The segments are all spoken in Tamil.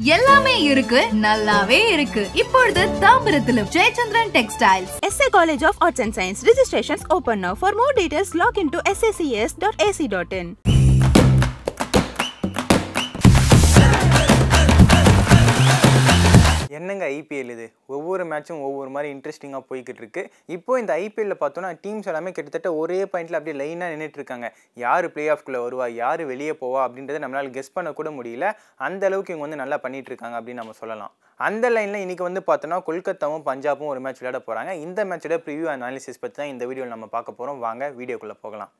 எல்லாமே இருக்கு நல்லாவே இருக்கு இப்பொழுது தாம்பரத்திலும் Jayachandran textiles SA College of Arts and Science registrations open now. For more details, log into sacs.ac.in. என்னங்க ஐபிஎல் இது ஒவ்வொரு மேட்சும் ஒவ்வொரு மாதிரி இன்ட்ரெஸ்டிங்காக போய்கிட்டு இருக்கு இப்போ இந்த ஐபிஎல்ல பார்த்தோன்னா டீம்ஸ் எல்லாமே கிட்டத்தட்ட ஒரே பாயிண்ட்ல அப்படியே லைனாக நின்றுட்டு இருக்காங்க யார் பிளே ஆஃப்குள்ளே வருவா யார் வெளியே போவா அப்படின்றத நம்மளால் கெஸ் பண்ண கூட முடியல அந்த அளவுக்கு இவங்க வந்து நல்லா பண்ணிட்டு இருக்காங்க அப்படின்னு நம்ம சொல்லலாம் அந்த லைனில் இன்னைக்கு வந்து பார்த்தோன்னா கொல்கத்தாவும் பஞ்சாபும் ஒரு மேட்ச் விளையாட போகிறாங்க இந்த மேட்சோட ப்ரிவியூ அனாலிசிஸ் பற்றி தான் இந்த வீடியோவில் நம்ம பார்க்க போகிறோம் வாங்க வீடியோக்குள்ளே போகலாம்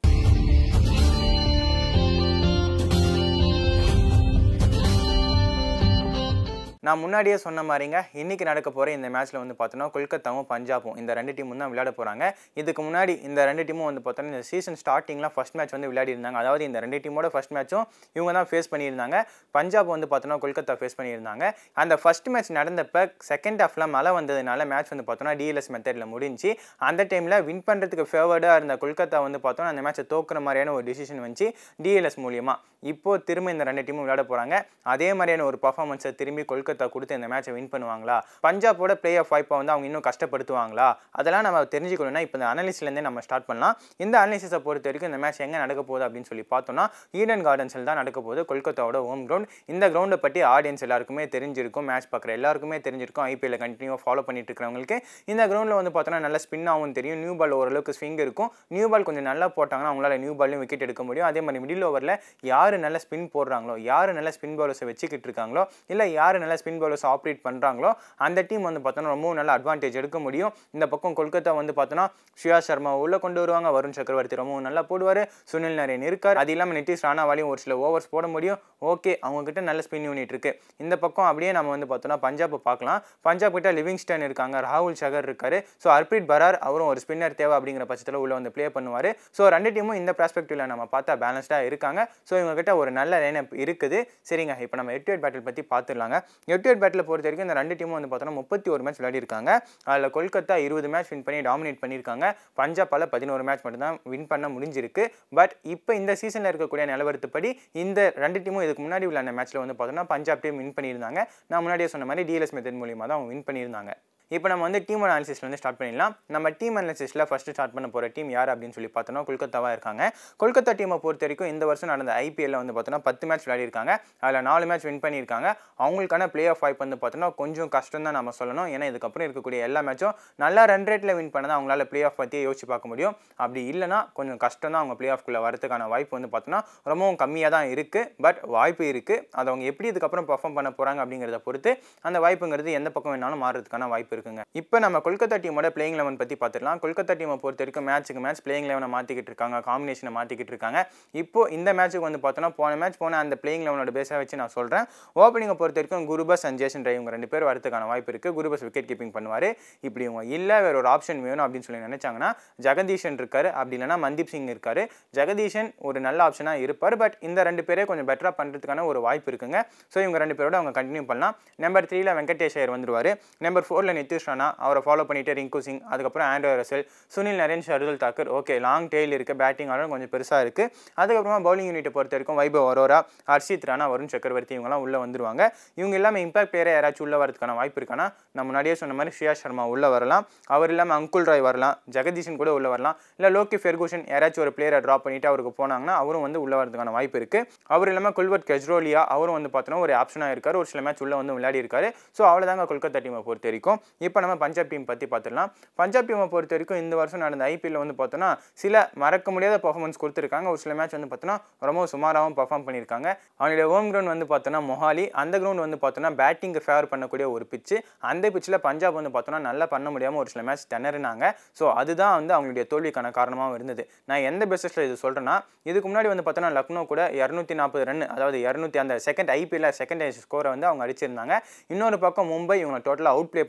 நான் முன்னாடியே சொன்ன மாதிரிங்க இன்னைக்கு நடக்க போகிற இந்த மேட்ச்சில் வந்து பார்த்தோன்னா கொல்கத்தாவும் பஞ்சாபும் இந்த ரெண்டு டீமும் தான் விளையாட போகிறாங்க இதுக்கு முன்னாடி இந்த ரெண்டு டீமும் வந்து பார்த்தோன்னா இந்த சீசன் ஸ்டார்டிங்கில் ஃபஸ்ட் மேட்ச் வந்து விளையாடி இருந்தாங்க அதாவது இந்த ரெண்டு டீமோட ஃபஸ்ட் மேட்சும் இவங்க தான் ஃபேஸ் பண்ணியிருந்தாங்க பஞ்சாப் வந்து பார்த்தோன்னா கொல்கத்தா ஃபேஸ் பண்ணியிருந்தாங்க அந்த ஃபஸ்ட் மேட்ச் நடந்தப்ப செகண்ட் ஹாஃபில் மழை வந்ததுனால மேட்ச் வந்து பார்த்தோன்னா டிஎல்எஸ் மெத்தடில் முடிஞ்சு அந்த டைமில் வின் பண்ணுறதுக்கு ஃபேவர்டாக இருந்த கொல்கத்தா வந்து பார்த்தோன்னா அந்த மேட்சை தோக்குற மாதிரியான ஒரு டிசிஷன் வந்துச்சு டிஎல்எஸ் மூலியமாக இப்போ திரும்ப இந்த ரெண்டு டீமும் விளையாட போகிறாங்க அதே மாதிரியான ஒரு பர்ஃபார்மன்ஸை திரும்பி கொல்கத்தா கொடுத்து இந்த மேட்சை வின் பண்ணுவாங்களா பஞ்சாபோட பிளே ஆஃப் வாய்ப்பை வந்து அவங்க இன்னும் கஷ்டப்படுத்துவாங்களா அதெல்லாம் நம்ம தெரிஞ்சுக்கணும்னா இப்போ இந்த அனாலிசிலேருந்தே நம்ம ஸ்டார்ட் பண்ணலாம் இந்த அனாலிசிஸை பொறுத்த வரைக்கும் இந்த மேட்ச் எங்கே நடக்க போகுது அப்படின்னு சொல்லி பார்த்தோம்னா ஈடன் கார்டன்ஸில் தான் நடக்க போகுது கொல்கத்தாவோட ஹோம் கிரவுண்ட் இந்த கிரவுண்டை பற்றி ஆடியன்ஸ் எல்லாருக்குமே தெரிஞ்சிருக்கும் மேட்ச் பார்க்குற எல்லாருக்குமே தெரிஞ்சிருக்கும் ஐபிஎல்ல கண்டினியூவாக ஃபாலோ பண்ணிட்டு இருக்கிறவங்களுக்கு இந்த கிரவுண்டில் வந்து பார்த்தோன்னா நல்ல ஸ்பின் ஆகும் தெரியும் நியூ பால் ஓரளவுக்கு ஸ்விங் இருக்கும் நியூ பால் கொஞ்சம் நல்லா போட்டாங்கன்னா அவங்களால நியூ பால்லையும் விக்கெட் எடுக்க முடியும் அதே மாதிரி மிடில் ஓவரில் யார் நல்ல ஸ்பின் போடுறாங்களோ யார் நல்ல ஸ்பின் பவுலர்ஸை வச்சுக்கிட்டு இருக்காங்களோ இல்லை யார் நல்ல ஸ்பின் பவுலர்ஸ் ஆப்ரேட் பண்ணுறாங்களோ அந்த டீம் வந்து பார்த்தோன்னா ரொம்பவும் நல்ல அட்வான்டேஜ் எடுக்க முடியும் இந்த பக்கம் கொல்கத்தா வந்து பார்த்தோன்னா ஷியா சர்மா உள்ளே கொண்டு வருவாங்க வருண் சக்கரவர்த்தி ரொம்பவும் நல்லா போடுவார் சுனில் நரேன் இருக்கார் அது இல்லாமல் நிதிஷ் ராணாவாலையும் ஒரு சில ஓவர்ஸ் போட முடியும் ஓகே அவங்கக்கிட்ட நல்ல ஸ்பின் யூனிட் இருக்குது இந்த பக்கம் அப்படியே நம்ம வந்து பார்த்தோன்னா பஞ்சாப் பார்க்கலாம் பஞ்சாப் கிட்ட லிவிங்ஸ்டன் இருக்காங்க ராகுல் சகர் இருக்காரு ஸோ ஹர்ப்ரீத் பரார் அவரும் ஒரு ஸ்பின்னர் தேவை அப்படிங்கிற பட்சத்தில் உள்ள வந்து ப்ளே பண்ணுவார் ஸோ ரெண்டு டீமும் இந்த ப்ராஸ்பெக்டிவ்ல நம்ம பார்த்தா பேலன்ஸ்டாக இருக்காங்க ஸோ இவங்க கிட்ட ஒரு நல்ல லைனப் இருக்குது சரிங்க இப்போ நம்ம எட்டு எட் பேட்டில் பற்றி பார்த்துடலாங்க எட்டு எட் பேட்டில் பொறுத்த வரைக்கும் இந்த ரெண்டு டீமும் வந்து பார்த்தோன்னா முப்பத்தி ஒரு மேட்ச் விளையாடி இருக்காங்க அதில் கொல்கத்தா இருபது மேட்ச் வின் பண்ணி டாமினேட் பண்ணியிருக்காங்க பஞ்சாப்பால் பதினோரு மேட்ச் மட்டும்தான் வின் பண்ண முடிஞ்சிருக்கு பட் இப்போ இந்த சீசனில் இருக்கக்கூடிய நிலவரத்துப்படி இந்த ரெண்டு டீமும் இதுக்கு முன்னாடி விளையாண்ட மேட்ச்சில் வந்து பார்த்தோன்னா பஞ்சாப் டீம் வின் பண்ணியிருந்தாங்க நான் முன்னாடியே சொன்ன மாதிரி டிஎல்எஸ் மெத்தட் மூலியமாக தான் அவங்க வின் பண்ணியிருந்தாங்க இப்போ நம்ம வந்து டீம் அனாலிசிஸ்லேருந்து ஸ்டார்ட் பண்ணிடலாம் நம்ம டீம் அனாலிசிஸில் ஃபஸ்ட்டு ஸ்டார்ட் பண்ண போகிற டீம் யார் அப்படின்னு சொல்லி பார்த்தோன்னா கொல்கத்தாவாக இருக்காங்க கொல்கத்தா டீமை பொறுத்த வரைக்கும் இந்த வருஷம் நடந்த ஐபிஎல்ல வந்து பார்த்தோன்னா பத்து மேட்ச் விளையாடிருக்காங்க அதில் நாலு மேட்ச் வின் பண்ணியிருக்காங்க அவங்களுக்கான பிளே ஆஃப் வாய்ப்பு வந்து பார்த்தோன்னா கொஞ்சம் கஷ்டம் தான் நம்ம சொல்லணும் ஏன்னா இதுக்கப்புறம் இருக்கக்கூடிய எல்லா மேட்சும் நல்லா ரன் ரேட்டில் வின் பண்ணதான் அவங்களால பிளே ஆஃப் பற்றியே யோசிச்சு பார்க்க முடியும் அப்படி இல்லைனா கொஞ்சம் கஷ்டம் தான் அவங்க பிளே ஆஃப்குள்ளே வரதுக்கான வாய்ப்பு வந்து பார்த்தோன்னா ரொம்பவும் கம்மியாக தான் இருக்குது பட் வாய்ப்பு இருக்குது அதை அவங்க எப்படி இதுக்கப்புறம் பர்ஃபார்ம் பண்ண போகிறாங்க அப்படிங்கிறத பொறுத்து அந்த வாய்ப்புங்கிறது எந்த பக்கம் வேணாலும் மாறுறதுக்கான வாய்ப்பு இருக்குங்க இப்போ நம்ம கொல்கத்தா டீமோட பிளேயிங் லெவன் பற்றி பார்த்துடலாம் கொல்கத்தா டீமை பொறுத்த வரைக்கும் மேட்ச்சுக்கு மேட்ச் பிளேயிங் லெவனை மாற்றிக்கிட்டு இருக்காங்க காம்பினேஷனை மாற்றிக்கிட்டு இருக்காங்க இப்போ இந்த மேட்ச்சுக்கு வந்து பார்த்தோன்னா போன மேட்ச் போன அந்த பிளேயிங் லெவனோட பேஸாக வச்சு நான் சொல்கிறேன் ஓப்பனிங்கை பொறுத்த வரைக்கும் குருபஸ் அண்ட் ஜேசன் ட்ரை இவங்க ரெண்டு பேர் வரதுக்கான வாய்ப்பு இருக்குது குருபஸ் விக்கெட் கீப்பிங் பண்ணுவார் இப்படி இவங்க இல்லை வேற ஒரு ஆப்ஷன் வேணும் அப்படின்னு சொல்லி நினைச்சாங்கன்னா ஜெகதீஷன் இருக்காரு அப்படி இல்லைனா மந்தீப் சிங் இருக்காரு ஜெகதீஷன் ஒரு நல்ல ஆப்ஷனாக இருப்பார் பட் இந்த ரெண்டு பேரே கொஞ்சம் பெட்டராக பண்ணுறதுக்கான ஒரு வாய்ப்பு இருக்குங்க ஸோ இவங்க ரெண்டு பேரோட அவங்க கண்டினியூ பண்ணலாம் நம்பர் த்ரீல வெங்கடேஷ் ஐயர் வந்துருவார் நம்பர் ஃபோரில் நிதிஷ் ராணா அவரை ஃபாலோ பண்ணிட்டு ரிங்கு சிங் அதுக்கப்புறம் Andre Russell Sunil Narine Shardul Thakur okay long tail இருக்குது பேட்டிங் ஆர்டர் கொஞ்சம் பெருசாக இருக்குது அதுக்கப்புறமா பவுலிங் யூனிட்டை பொறுத்த வரைக்கும் வைபவ் அரோரா ஹர்ஷித் ராணா வருண் சக்கரவர்த்தி இவங்கலாம் உள்ளே வந்துருவாங்க இவங்க எல்லாமே இம்பாக்ட் பிளேயரை யாராச்சும் உள்ளே வரதுக்கான வாய்ப்பு இருக்கானா நான் முன்னாடியே சொன்ன மாதிரி ஸ்ரீயா சர்மா உள்ளே வரலாம் அவர் இல்லாமல் அங்குல் ராய் வரலாம் ஜெகதீஷன் கூட உள்ளே வரலாம் இல்லை லோகி ஃபெர்கூஷன் யாராச்சும் ஒரு பிளேயரை ட்ராப் பண்ணிட்டு அவருக்கு போனாங்கன்னா அவரும் வந்து உள்ளே வரதுக்கான வாய்ப்பு இருக்குது அவர் இல்லாமல் குல்வர்ட் கெஜ்ரோலியா அவரும் வந்து பார்த்தோன்னா ஒரு ஆப்ஷனாக இருக்கார் ஒரு சில மேட்ச் உள்ளே வந்து விளையாடி இருக்காரு ஸோ அவ்வளோதாங்க கொல்கத்தா டீமை பொறுத்த வரைக்கும் இப்போ நம்ம பஞ்சாப் டீம் பற்றி பார்த்துடலாம் பஞ்சாப் டீமை பொறுத்த வரைக்கும் இந்த வருஷம் நடந்த ஐபிஎல் வந்து பார்த்தோன்னா சில மறக்க முடியாத பர்ஃபார்மன்ஸ் கொடுத்துருக்காங்க ஒரு சில மேட்ச் வந்து பார்த்தோன்னா ரொம்ப சுமாராகவும் பர்ஃபார்ம் பண்ணியிருக்காங்க அவனுடைய ஹோம் கிரவுண்ட் வந்து பார்த்தோன்னா மொஹாலி அந்த கிரவுண்ட் வந்து பார்த்தோன்னா பேட்டிங்கு ஃபேவர் பண்ணக்கூடிய ஒரு பிச்சு அந்த பிச்சில் பஞ்சாப் வந்து பார்த்தோன்னா நல்லா பண்ண முடியாமல் ஒரு சில மேட்ச் திணறினாங்க ஸோ அதுதான் வந்து அவங்களுடைய தோல்விக்கான காரணமாகவும் இருந்தது நான் எந்த பேசிஸில் இது சொல்கிறேன்னா இதுக்கு முன்னாடி வந்து பார்த்தோன்னா லக்னோ கூட இரநூத்தி நாற்பது ரன் அதாவது இரநூத்தி அந்த செகண்ட் ஐபிஎல்ல செகண்ட் ஸ்கோரை வந்து அவங்க அடிச்சிருந்தாங்க இன்னொரு பக்கம் மும்பை இவங்க டோட்டலாக அவுட் ப்ளே பண்ணியிருந்தாங்க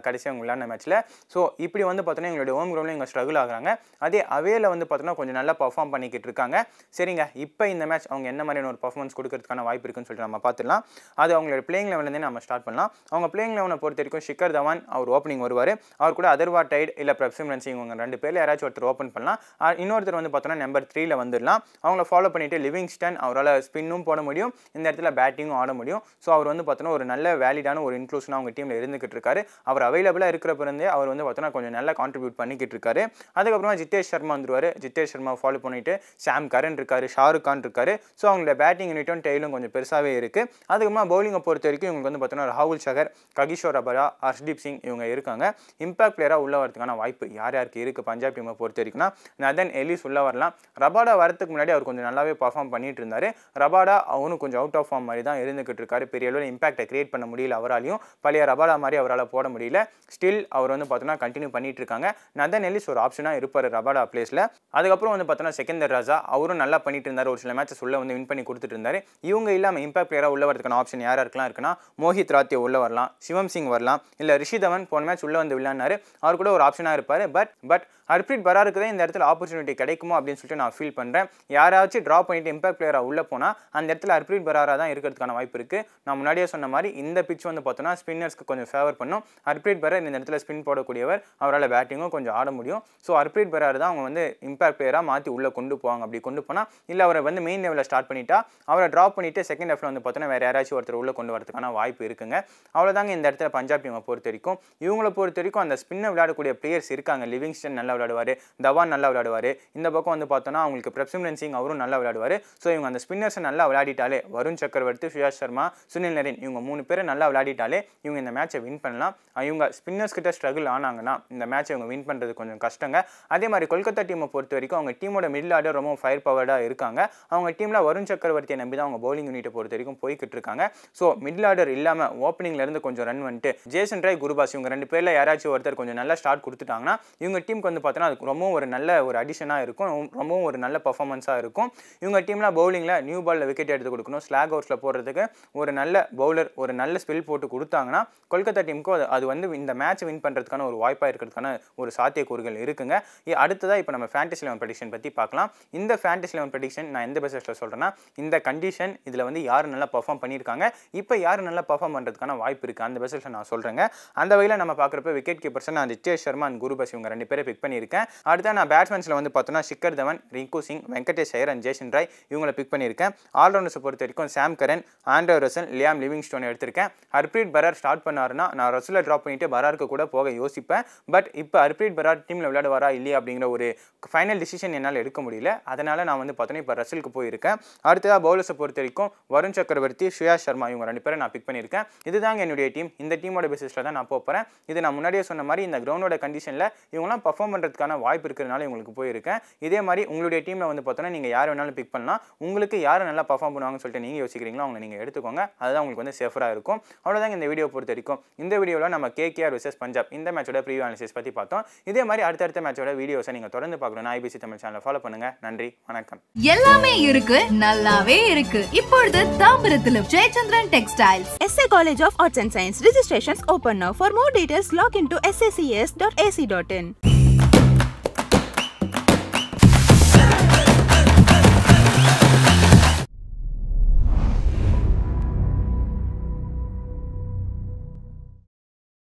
கடைசியாக அவங்க விளையாடின மேட்ச்சில் ஸோ இப்படி வந்து பார்த்தோன்னா எங்களுடைய ஹோம் கிரவுண்டில் இவங்க ஸ்ட்ரகிள் ஆகுறாங்க அதே அவேல வந்து பார்த்தோன்னா கொஞ்சம் நல்லா பர்ஃபார்ம் பண்ணிக்கிட்டு இருக்காங்க சரிங்க இப்போ இந்த மேட்ச் அவங்க என்ன மாதிரியான ஒரு பர்ஃபார்மன்ஸ் கொடுக்கறதுக்கான வாய்ப்பு இருக்குன்னு சொல்லிட்டு நம்ம பார்த்துடலாம் அது அவங்களோட பிளேயிங் லெவலேருந்தே நம்ம ஸ்டார்ட் பண்ணலாம் அவங்க பிளேயிங் லெவனை பொறுத்த வரைக்கும் ஷிக்கர் தவான் அவர் ஓப்பனிங் வருவார் அவர் கூட அதர்வா டைட் இல்லை பிரப்சிம் சிங் இவங்க ரெண்டு பேரில் யாராச்சும் ஒருத்தர் ஓப்பன் பண்ணலாம் அஹ் இன்னொருத்தர் வந்து பார்த்தோன்னா நம்பர் த்ரீல வந்துடலாம் அவங்கள ஃபாலோ பண்ணிட்டு லிவிங்ஸ்டன் அவரால் ஸ்பின்னும் போட முடியும் இந்த இடத்துல பேட்டிங்கும் ஆட முடியும் ஸோ அவர் வந்து பார்த்தோன்னா ஒரு நல்ல வேலிடான ஒரு இன்க்ளூஷனாக அவங்க டீமில் இருந்துகிட்டு இருக்காரு அவர் அவைலபிளாக இருக்கிறப்ப இருந்தே அவர் வந்து பார்த்தோன்னா கொஞ்சம் நல்லா கான்ட்ரிபியூட் பண்ணிக்கிட்டு இருக்காரு அதுக்கப்புறமா ஜித்தேஷ் சர்மா வந்துருவார் ஜித்தேஷ் சர்மா ஃபாலோ பண்ணிட்டு சாம் கரன் இருக்காரு ஷாருக் கான் இருக்காரு ஸோ அவங்களோட பேட்டிங் யூனிட்டும் டெய்லும் கொஞ்சம் பெருசாகவே இருக்குது அதுக்கப்புறமா பவுலிங்கை பொறுத்த வரைக்கும் இவங்களுக்கு வந்து பார்த்தோன்னா ராகுல் சகர் ககிஷோர் அபரா ஹர்ஷ்தீப் சிங் இவங்க இருக்காங்க இம்பாக்ட் பிளேயராக உள்ள வரதுக்கான வாய்ப்பு யார் யாருக்கு இருக்குது பஞ்சாப் டீமை பொறுத்த வரைக்கும்னா நதன் எலிஸ் உள்ள வரலாம் ரபாடா வரதுக்கு முன்னாடி அவர் கொஞ்சம் நல்லாவே பர்ஃபார்ம் பண்ணிட்டு இருந்தார் ரபாடா அவனும் கொஞ்சம் அவுட் ஆஃப் ஃபார்ம் மாதிரி தான் இருந்துகிட்டு இருக்காரு பெரிய அளவில் இம்பாக்டை கிரியேட் பண்ண முடியல அவராலையும் பழைய ரபாடா மாதிரி அவரால் போட முடியல ஸ்டில் அவர் வந்து பார்த்தோன்னா கண்டினியூ பண்ணிட்டு இருக்காங்க நதன் எலிஸ் ஒரு ஆப்ஷனாக இருப்பார் ரபாடா பிளேஸில் அதுக்கப்புறம் வந்து பார்த்தோன்னா செகந்தர் ராஜா அவரும் நல்லா பண்ணிட்டு இருந்தார் ஒரு சில மேட்சஸ் உள்ள வந்து வின் பண்ணி கொடுத்துட்டு இருந்தாரு இவங்க இல்லாமல் இம்பாக்ட் பிளேயராக உள்ள வரதுக்கான ஆப்ஷன் யார் யாருக்கெல்லாம் இருக்குன்னா மோஹித் ராத்திய உள்ள வரலாம் சிவம் சிங் வரலாம் இல்லை ரிஷிதவன் போன மேட்ச் உள்ள வந்து விளையாடினாரு அவர் கூட ஒரு ஆப்ஷனாக இருப்பார் பட் பட் ஹர்ப்ரீத் பராருக்கு தான் இந்த இடத்துல ஆப்பர்ச்சுனிட்டி கிடைக்குமோ அப்படின்னு சொல்லிட்டு நான் ஃபீல் பண்ணுறேன் யாராச்சும் ட்ரா பண்ணிட்டு இம்பாக்ட் பிளேயராக உள்ளே போனால் அந்த இடத்துல ஹர்ப்ரீத் பராரா தான் இருக்கிறதுக்கான வாய்ப்பு இருக்குது நான் முன்னாடியே சொன்ன மாதிரி இந்த பிச் வந்து பார்த்தோன்னா ஸ்பின்னர்ஸ்க்கு கொஞ்சம் ஃபேவர் பண்ணும் ஹர்ப்ரீத் பரார் இந்த இடத்துல ஸ்பின் போடக்கூடியவர் அவரால் பேட்டிங்கும் கொஞ்சம் ஆட முடியும் ஸோ ஹர்ப்ரீத் பரார் தான் அவங்க வந்து இம்பாக்ட் பிளேயராக மாற்றி உள்ளே கொண்டு போவாங்க அப்படி கொண்டு போனால் இல்லை அவரை வந்து மெயின் லெவலில் ஸ்டார்ட் பண்ணிட்டா அவரை ட்ராப் பண்ணிட்டு செகண்ட் ஹாஃபில் வந்து பார்த்தோன்னா வேறு யாராச்சும் ஒருத்தர் உள்ளே கொண்டு வரதுக்கான வாய்ப்பு இருக்குங்க அவ்வளோதாங்க இந்த இடத்துல பஞ்சாப் டீமை பொறுத்த வரைக்கும் இவங்களை பொறுத்த வரைக்கும் அந்த ஸ்பின்னை விளையாடக்கூடிய பிளேயர்ஸ் இருக்காங்க லிவிங்ஸ்டன் நல்லா விளையாடுவார் தவான் நல்லா விளையாடுவார் இந்த பக்கம் வந்து பார்த்தோன்னா அவங்களுக்கு பிரப்சிம்ரன் சிங் அவரும் நல்லா விளையாடுவார் ஸோ இவங்க அந்த ஸ்பின்னர்ஸை நல்லா விளையாடிட்டாலே வருண் சக்கரவர்த்தி சுயாஷ் சர்மா சுனில் நரேன் இவங்க மூணு பேரை நல்லா விளையாடிட்டாலே இவங்க இந்த மேட்சை வின் பண்ணலாம் அஹ் இவங்க ஸ்பின்னர்ஸ் கிட்ட ஸ்ட்ரகிள் ஆனாங்கன்னா இந்த மேட்சை இவங்க வின் பண்ணுறது கொஞ்சம் கஷ்டங்க அதே மாதிரி கொல்கத்தா டீமை பொறுத்த வரைக்கும் அவங்க டீமோட மிடில் ஆர்டர் ரொம்ப ஃபயர் பவர்டாக இருக்காங்க அவங்க டீமில் வருண் சக்கரவர்த்தியை நம்பி தான் அவங்க பவுலிங் யூனிட்டை பொறுத்த வரைக்கும் போய்கிட்டு இருக்காங்க ஸோ மிடில் ஆர்டர் இல்லாமல் ஓப்பனிங்ல இருந்து கொஞ்சம் ரன் வந்துட்டு ஜேசன் ராய் குருபாஸ் இவங்க ரெண்டு பேரில் யாராச்சும் ஒருத்தர் கொஞ்சம் நல்லா ஸ்டார்ட் கொடுத்துட்டாங்கன்னா இவங்க டீமுக்கு வந்து பார்த்தோன்னா அதுக்கு ரொம்பவும் ஒரு நல்ல ஒரு அடிஷனாக இருக்கும் ரொம்ப- ரொம்பவும் ஒரு நல்ல பர்ஃபார்மன்ஸாக இருக்கும் இவங்க டீமில் பவுலிங்கில் நியூ பாலில் விக்கெட் எடுத்து கொடுக்கணும் ஸ்லாக் அவுட்ஸில் போடுறதுக்கு ஒரு நல்ல பவுலர் ஒரு நல்ல ஸ்பெல் போட்டு கொடுத்தாங்கன்னா கொல்கத்தா டீமுக்கு அது அது வந்து இந்த மேட்ச் வின் பண்ணுறதுக்கான ஒரு வாய்ப்பாக இருக்கிறதுக்கான ஒரு சாத்தியக்கூறுகள் இருக்குங்க இ- அடுத்ததா இப்போ நம்ம ஃபேண்டசி லெவன் ப்ரெடிக்ஷன் பற்றி பார்க்கலாம் இந்த ஃபேண்டசி லெவன் ப்ரெடிக்ஷன் நான் எந்த பேசிஸில் சொல்கிறேன்னா இந்த கண்டிஷன் இதில் வந்து யார் நல்லா பர்ஃபார்ம் பண்ணியிருக்காங்க இப்போ யார் நல்லா பர்ஃபார்ம் பண்ணுறதுக்கான வாய்ப்பு இருக்குது அந்த பேசிஸில் நான் சொல்கிறேங்க அந்த வகையில் நம்ம பார்க்குறப்ப விக்கெட் கீப்பர்ஸ் நான் ரிச்சேஷ் சர்மா அண்ட் குருபாஸ் இவங்க ரெண்டு பேரை பிக் பண்ணியிருக்கேன் அடுத்த நான் பேட்ஸ்மேன்ஸில் வந்து பார்த்தோன்னா Shikhar Dhawan Rinku Singh Venkatesh Iyer and Jason Roy இவங்களை பிக் பண்ணியிருக்கேன் ஆல்ரவுண்டர்ஸை பொறுத்த வரைக்கும் Sam Curran Andre Russell Liam Livingstone எடுத்திருக்கேன் ஹர்ப்ரீத் பரார் ஸ்டார்ட் பண்ணாருன்னா நான் ரசுலை ட்ராப் பண்ணிட்டு பராருக்கு கூட போக யோசிப்பேன் பட் இப்போ ஹர்ப்ரீத் பரார் டீமில் விளையாடுவாரா இல்லையா அப்படிங்கிற ஒரு ஃபைனல் டிசிஷன் என்னால் எடுக்க முடியல அதனால் நான் வந்து பார்த்தோன்னா இப்போ ரசலுக்கு போயிருக்கேன் அடுத்ததாக பவுலர்ஸை பொறுத்த வரைக்கும் வருண் சக்கரவர்த்தி சுயா சர்மா இவங்க ரெண்டு பேரை நான் பிக் பண்ணியிருக்கேன் இதுதாங்க என்னுடைய டீம் இந்த டீமோட பேசிஸில் தான் நான் போகிறேன் இது நான் முன்னாடியே சொன்ன மாதிரி இந்த கிரவுண்டோட கண்டிஷனில் இவங்களாம் பர்ஃபார்ம் பண்ணுறதுக்கான வாய்ப்பு இருக்கிறதுனால இவங்களுக்கு போயிருக்கேன் இதே மாதிரி உங்களுடைய டீமில் வந்து பார்த்தோன்னா நீங்கள் யார் வேணாலும் பிக் பண்ணலாம் உங்களுக்கு யார் நல்லா பர்ஃபார்ம் பண்ணுவாங்கன்னு சொல்லிட்டு நீங்கள் யோசிக்கிறீங்களோ அவங்க நீங்கள் எடுத்துக்கோங்க அதுதான் உங்களுக்கு வந்து சேஃபராக இருக்கும் அவ்வளோதாங்க இந்த வீடியோ பொறுத்த வரைக்கும் இந்த வீடியோவில் நம்ம கேகேஆர் vs பஞ்சாப் இந்த மேட்சோட ப்ரீவியூ அனாலிசிஸ் பற்றி பார்த்தோம் இதே மாதிரி அடுத்தடுத்த மேட்சோட வீடியோஸை நீங்கள் தொடர்ந்து பார்க்கணும்னா ஐபிசி தமிழ் சேனலை ஃபாலோ பண்ணுங்கள் நன்றி வணக்கம் எல்லாமே இருக்கு நல்லாவே இருக்கு இப்பொழுது தாம்பரத்திலும் Jayachandran textiles SA College of Arts and Science registrations open now. For more details, log into sacs.ac.in.